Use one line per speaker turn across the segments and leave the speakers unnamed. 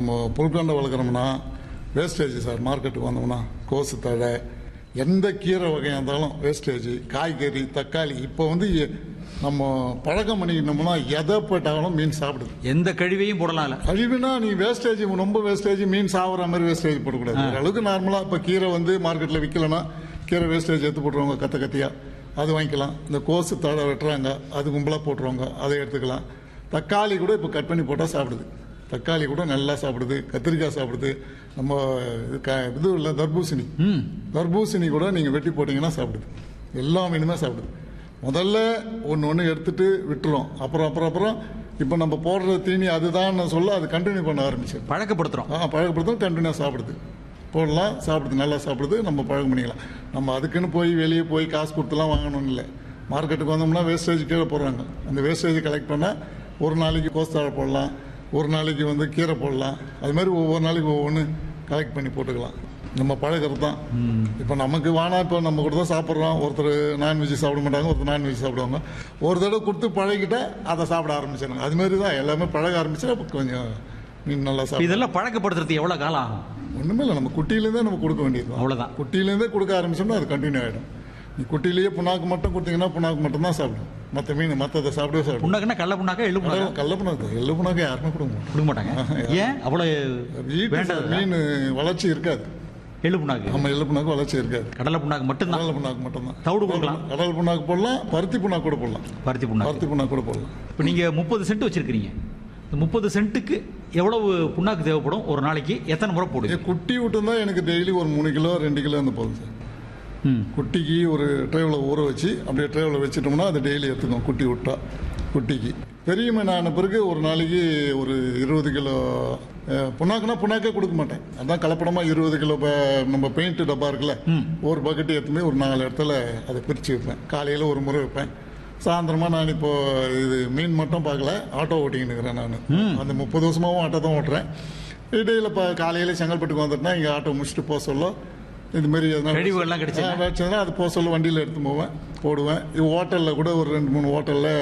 நம்ம புல்கண்டை வளர்க்குறோம்னா wastage sir மார்க்கெட்டுக்கு வந்தோம்னா கோசு தழை எந்த கீரை வகையாக இருந்தாலும் வேஸ்டேஜ் காய்கறி தக்காளி இப்போ வந்து எ- நம்ம பழக்கம் பண்ணிக்கிட்டோம்னா எதை போட்டாலும் மீன் சாப்பிடுது
எந்த கழிவையும் போடலாம் இல்ல
கழிவுனா நீ வேஸ்டேஜ் ரொம்ப வேஸ்டேஜ் மீன் சாப்பிட்ற மாதிரி வேஸ்டேஜ் போடக்கூடாது ஓரளவுக்கு நார்மலாக இப்போ கீரை வந்து மார்க்கெட்டில் விற்கலன்னா கீரை வேஸ்டேஜ் எடுத்து போட்டுருவாங்க கத்த கத்தியா அது வாங்கிக்கலாம் இந்த கோசு தழை வெட்டுறாங்க அது கும்பலாக போட்டுருவாங்க அதை எடுத்துக்கலாம் தக்காளி கூட இப்போ கட் பண்ணி போட்டால் சாப்பிடுது தக்காளி கூட நல்லா சாப்பிடுது கத்திரிக்காய் சாப்பிடுது நம்ம இது க- இது இல்லை தர்பூசணி
ம்
தர்பூசணி கூட நீங்கள் வெட்டி போட்டிங்கன்னா சாப்பிடுது எல்லா மீனுமே சாப்பிடுது முதல்ல ஒன்று ஒன்று எடுத்துட்டு விட்டுரும் அப்புறம் அப்புறம் அப்புறம் இப்போ நம்ம போடுற தீனி அதுதான் சொல்ல அது கண்டினியூ பண்ண ஆரம்பிச்சிடும்
பழக்கப்படுத்துறோம்
ஆ பழக்கப்படுத்தும் கண்டினியூ சாப்பிடுது போடலாம் சாப்பிடுது நல்லா சாப்பிடுது நம்ம பழக்கம் பண்ணிக்கலாம் நம்ம அதுக்குன்னு போய் வெளியே போய் காசு கொடுத்துலாம் வாங்கணும்னு இல்லை மார்க்கெட்டுக்கு வந்தோம்னா வேஸ்டேஜ் கீழே போடுறாங்க அந்த வேஸ்டேஜ் கலெக்ட் பண்ணால் ஒரு நாளைக்கு கோஸ்தாழை போடலாம் ஒரு நாளைக்கு வந்து கீரை போடலாம் அது மாதிரி ஒவ்வொரு நாளைக்கு ஒவ்வொன்று கலெக்ட் பண்ணி போட்டுக்கலாம் நம்ம பழகிறது தான் இப்போ நமக்கு வானா இப்போ நம்ம கூட தான் சாப்பிட்றோம் ஒருத்தர் நான்வெஜ் சாப்பிட மாட்டாங்க ஒருத்தர் நான்வெஜ் சாப்பிடுவாங்க ஒரு தடவை கொடுத்து பழகிட்டா அதை சாப்பிட ஆரம்பிச்சிடுங்க அது மாதிரி தான் எல்லாமே பழக ஆரம்பிச்சா அப்ப கொஞ்சம் மீன் நல்லா சாப்பிடும்
இதெல்லாம் பழக்கப்படுத்துறது எவ்வளவு காலம் ஆகும்
ஒண்ணுமே இல்லை நம்ம குட்டியிலேருந்தே நம்ம கொடுக்க வேண்டியது
அவ்வளவுதான்.
குட்டியிலேருந்தே கொடுக்க ஆரம்பிச்சோம்னா அது கண்டினியூ ஆகிடும் நீ குட்டியிலேயே புண்ணாக்கு மட்டும் கொடுத்தீங்கன்னா புண்ணாக்கு மட்டும் தான் சாப்பிடும் மற்ற மீன் மற்றதை சாப்பிடவே சாப்பிடும்
புண்ணாக்குன்னா கடல புண்ணாக்கா எள்ளு புண்ணாக்கா
கல்ல புண்ணாக்கு எள்ளு புண்ணாக்கு யாருமே கொடுக்க மாட்டோம்
கொடுக்க மாட்டாங்க ஏன் அவ்வளவு
வீட்டு
வேண்டாம்
மீன் வளர்ச்சி இருக்காது
எள்ளு புண்ணாக்கு
நம்ம எள்ளு புண்ணாக்கு வளர்ச்சி இருக்காது
கடலை புண்ணாக்கு மட்டும்தான்
கடல் புண்ணாக்கு மட்டும்தான்
தவிடு கொடுக்கலாம்
கடல் புண்ணாக்கு போடலாம் பருத்தி புண்ணாக்கு கூட போடலாம்
பருத்தி புண்ணாக்கு
பருத்தி புண்ணாக்கு கூட போடலாம்
இப்போ நீங்க முப்பது சென்ட் வச்சிருக்கீங்க இந்த முப்பது சென்ட்டுக்கு எவ்வளவு புண்ணாக்கு தேவைப்படும் ஒரு நாளைக்கு எத்தனை முறை போடுங்க
ஏன் குட்டி விட்டுருந்தா எனக்கு டெய்லி ஒரு மூணு கிலோ ரெண்டு கிலோ வந்து போதும் சார்
ம்
குட்டிக்கு ஒரு ட்ரேவில் ஊற வச்சு அப்படியே ட்ரேவில் வச்சிட்டோம்னா அது டெய்லி எடுத்துக்கும் குட்டி விட்டா குட்டிக்கு பெரிய மீன் ஆன பிறகு ஒரு நாளைக்கு ஒரு இருபது கிலோ அஹ், புண்ணாக்குனா புண்ணாக்கே கொடுக்க மாட்டேன் அதான் கலப்படமாக இருபது கிலோ ப- நம்ம பெயிண்ட் டப்பா இருக்குல்ல ஒரு பக்கெட் எடுத்துமே ஒரு நாலு இடத்துல அதை பிரித்து வைப்பேன் காலையில் ஒரு முறை வைப்பேன் சாயந்தரமா நான் இப்போ இது மீன் மட்டும் பார்க்கல ஆட்டோ ஓட்டிக்கிட்டு இருக்கிறேன் நான் அந்த முப்பது வருஷமாவும் ஆட்டோ தான் ஓட்டுறேன் இடையில இப்போ காலையில் செங்கல்பட்டுக்கு வந்துட்டேன்னா இங்கே ஆட்டோ முடிச்சுட்டு போக சொல்ல இது மாதிரி எதனா
கழிவுகள்லாம் கிடைச்சதுன்னா?
ஆ, கிடைச்சதுன்னா அது போக சொல்ல வண்டியில் எடுத்து போவேன் போடுவேன் இது ஹோட்டலில் கூட ஒரு ரெண்டு மூணு ஹோட்டலில்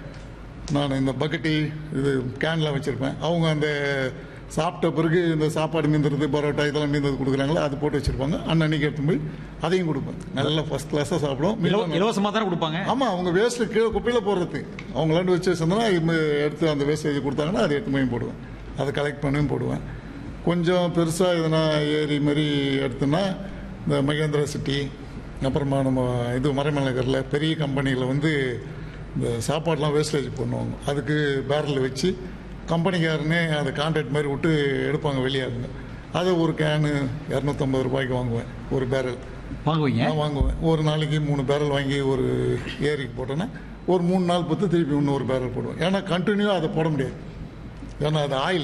நான் இந்த பக்கெட்டி இது கேனில் வச்சுருப்பேன் அவங்க அந்த சாப்பிட்ட பிறகு இந்த சாப்பாடு மீந்துறது பரோட்டா இதெல்லாம் மீந்தது கொடுக்குறாங்களோ அது போட்டு வச்சுருப்பாங்க அன்னன்னைக்கு எடுத்து போய் அதையும் கொடுப்பேன் நல்லா ஃபஸ்ட் கிளாஸாக சாப்பிடும்
இலவ- இலவசமா தானே கொடுப்பாங்க
ஆமா அவங்க வேஸ்ட் கீழே குப்பையில போடுறது அவங்களாண்டு வச்சு வச்சிருந்தா இது எடுத்து அந்த வேஸ்டேஜ் கொடுத்தாங்கன்னா அதை எடுத்து போய் போடுவேன் அதை கலெக்ட் பண்ணியும் போடுவேன் கொஞ்சம் பெருசா எதனா ஏரி மாதிரி எடுத்தோன்னா இந்த மகேந்திரா சிட்டி அப்புறமா நம்ம இது மறைமலைநகரில் பெரிய கம்பெனியில் வந்து இந்த சாப்பாடுலாம் வேஸ்டேஜ் பண்ணுவாங்க அதுக்கு பேரல் வச்சு கம்பெனிக்காரனே அதை கான்ட்ராக்ட் மாதிரி விட்டு எடுப்பாங்க வெளியாகுங்க அதை ஒரு கேனு இரநூத்தம்பது ரூபாய்க்கு வாங்குவேன் ஒரு பேரல்
வாங்குவீங்க
நான் வாங்குவேன் ஒரு நாளைக்கு மூணு பேரல் வாங்கி ஒரு ஏரிக்கு போட்டோன்னா ஒரு மூணு நாள் பத்து திருப்பி இன்னொரு பேரல் போடுவேன் ஏன்னா கண்டினியூ அதை போட முடியாது ஏன்னா அது ஆயில்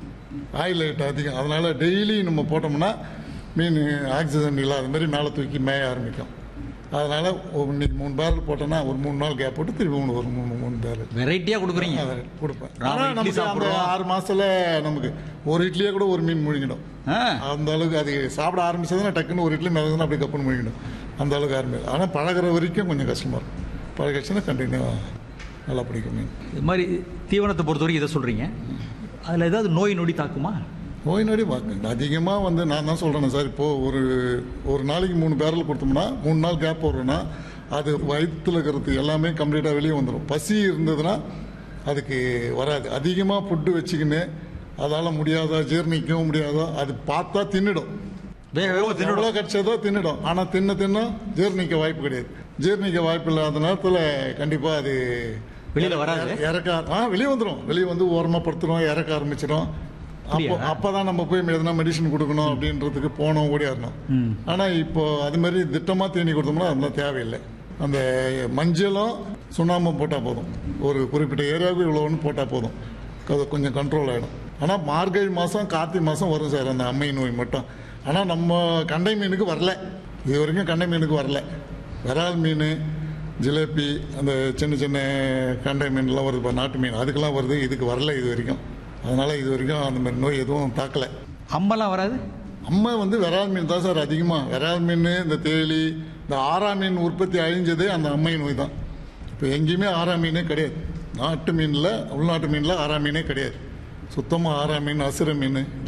ஆயில் ரேட் அதிகம் அதனால டெய்லி நம்ம போட்டோம்னா மீன் ஆக்சிஜன் இல்லாத மாதிரி மேலே தூக்கி மேய ஆரம்பிக்கும் அதனால ஒரு இன்னைக்கு மூணு பேரல் போட்டோன்னா ஒரு மூணு நாள் கேப் போட்டு திருப்பி மூணு ஒரு மூணு மூணு பேரல்
வெரைட்டியா கொடுக்குறீங்க
அதை கொடுப்பேன்
நாம
ஆனா
இட்லி
நமக்கு அந்த
சாப்பிடுறோம்.
ஆறு மாசத்துல நமக்கு ஒரு இட்லியே கூட ஒரு மீன் முழுங்கிடும்
ஆ,
அந்த அளவுக்கு அது சாப்பிட ஆரம்பிச்சதுன்னா டக்குன்னு ஒரு இட்லி மிளகுனா அப்படியே கப்புன்னு முழிக்கணும் அந்த அளவுக்கு ஆரம்பிக்கும் ஆனால் பழகுற வரைக்கும் கொஞ்சம் கஷ்டமா இருக்கும் பழகிடுச்சுன்னா கண்டினியூ நல்லா பிடிக்கும் மீன்
இது மாதிரி தீவனத்தை பொறுத்த வரைக்கும் இதை சொல்றீங்க அதுல ஏதாவது நோய் நொடி தாக்குமா
நோய் நொடி பார்க்க அதிகமாக வந்து நான் தான் சொல்கிறேன் சார் இப்போ ஒரு ஒரு நாளைக்கு மூணு பேரல் கொடுத்தோம்னா மூணு நாள் கேப் போடுறோன்னா அது வயிற்றுல இருக்கிறது எல்லாமே கம்ப்ளீட்டாக வெளியே வந்துடும் பசி இருந்ததுன்னா அதுக்கு வராது அதிகமாக ஃபுட்டு வச்சுக்கின்னு அதால் முடியாதா ஜீரணிக்கவும் முடியாதோ அது பார்த்தா தின்னுடும்
வேக வேகமா தின்னுடும்
எவ்வளோ கிடைச்சதோ தின்னுடும் ஆனால் தின்ன தின்ன ஜீரணிக்க வாய்ப்பு கிடையாது ஜீரணிக்க வாய்ப்பு இல்லாத நேரத்தில் கண்டிப்பாக அது
வெளியில வராது?
இறக்க ஆ வெளியே வந்துடும் வெளியே வந்து ஓரமாக படுத்துரும் இறக்க ஆரம்பிச்சிடும் அப்போ
அப்படியா?
அப்பதான் நம்ம போய் எதனா மெடிசன் கொடுக்கணும் அப்படின்றதுக்கு போனோம் ஓடியாரணும்
ம்.
ஆனா இப்போ அது மாதிரி திட்டமா தீனி கொடுத்தோம்னா அதெல்லாம் தேவையில்லை அந்த மஞ்சளும் சுண்ணாம்பும் போட்டால் போதும் ஒரு குறிப்பிட்ட ஏரியாவுக்கு இவ்வளோ ஒன்று போட்டால் போதும் அது கொஞ்சம் கண்ட்ரோல் ஆகிடும் ஆனால் மார்கழி மாதம் கார்த்திகை மாதம் வரும் சார் அந்த அம்மை நோய் மட்டும் ஆனால் நம்ம கண்டை மீனுக்கு வரல இது வரைக்கும் கண்டை மீனுக்கு வரல விரால் மீன் ஜிலேபி அந்த சின்ன சின்ன கண்டை மீன்லாம் வருது இப்போ நாட்டு மீன் அதுக்கெல்லாம் வருது இதுக்கு வரல இது வரைக்கும் அதனால இது வரைக்கும் அந்த மாதிரி நோய் எதுவும் தாக்கலை
அம்பெல்லாம் வராது
அம்மா வந்து விரால் மீன் தான் சார் அதிகமாக விரால் மீன் இந்த தேலி இந்த ஆறா மீன் உற்பத்தி அழிஞ்சதே அந்த அம்மை நோய் தான் இப்போ எங்கேயுமே ஆறா மீனே கிடையாது நாட்டு மீனில் உள்நாட்டு மீனில் ஆறா மீனே கிடையாது சுத்தமாக ஆறா மீன் அசுர மீன்